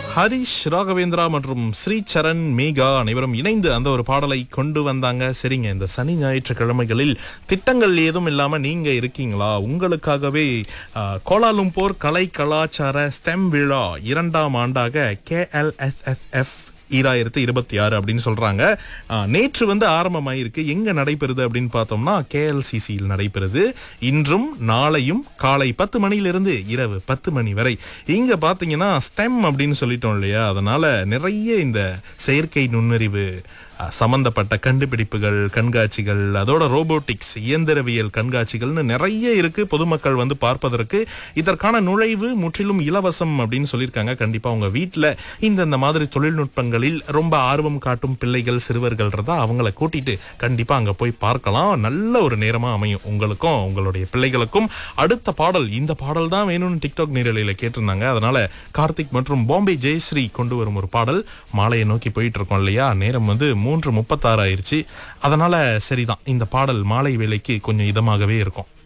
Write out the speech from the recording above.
ஹரிஷ் ராகவேந்திரா மற்றும் ஸ்ரீ சரண் மேகா அனைவரும் இணைந்து அந்த ஒரு பாடலை கொண்டு வந்தாங்க சரிங்க இந்த சனி ஞாயிற்றுக்கிழமைகளில் திட்டங்கள் ஏதும் இல்லாம நீங்க இருக்கீங்களா உங்களுக்காகவே ஆ, கோலாலும்பூர் கலை கலாச்சார ஸ்டெம் விழா இரண்டாம் ஆண்டாக கேஎல்எஸ்எஸ்எஃப் ஈராயிரத்து இருபத்தி ஆறு அப்படின்னு சொல்றாங்க ஆ, நேற்று வந்து ஆரம்பமாயிருக்கு எங்க நடைபெறுது அப்படின்னு பார்த்தோம்னா கேஎல்சிசியில் நடைபெறுது இன்றும் நாளையும் காலை பத்து மணியிலிருந்து இரவு பத்து மணி வரை இங்க பாத்தீங்கன்னா ஸ்டெம் அப்படின்னு சொல்லிட்டோம் இல்லையா அதனால நிறைய இந்த செயற்கை நுண்ணறிவு அ, சம்பந்தப்பட்ட கண்டுபிடிப்புகள் கண்காட்சிகள் அதோட ரோபோட்டிக்ஸ் இயந்திரவியல் கண்காட்சிகள்னு நிறைய இருக்கு பொதுமக்கள் வந்து பார்ப்பதற்கு இதற்கான நுழைவு முற்றிலும் இலவசம் அப்படின்னு சொல்லியிருக்காங்க கண்டிப்பா உங்க வீட்டுல இந்த இந்த மாதிரி தொழில்நுட்பங்களில் ரொம்ப ஆர்வம் காட்டும் பிள்ளைகள் சிறுவர்கள் இருந்தா அவங்கள கூட்டிட்டு கண்டிப்பா அங்க போய் பார்க்கலாம் நல்ல ஒரு நேரமா அமையும் உங்களுக்கும் உங்களுடைய பிள்ளைகளுக்கும் அடுத்த பாடல் இந்த பாடல் தான் வேணும்னு டிக்டாக் நேரலையில கேட்டிருந்தாங்க அதனால கார்த்திக் மற்றும் பாம்பே ஜெயஸ்ரீ கொண்டு வரும் ஒரு பாடல் மாலையை நோக்கி போயிட்டு இருக்கோம் இல்லையா நேரம் வந்து மூன்று முப்பத்தாறு ஆயிருச்சு அதனால சரிதான் இந்த பாடல் மாலை வேளைக்கு கொஞ்சம் இதமாகவே இருக்கும்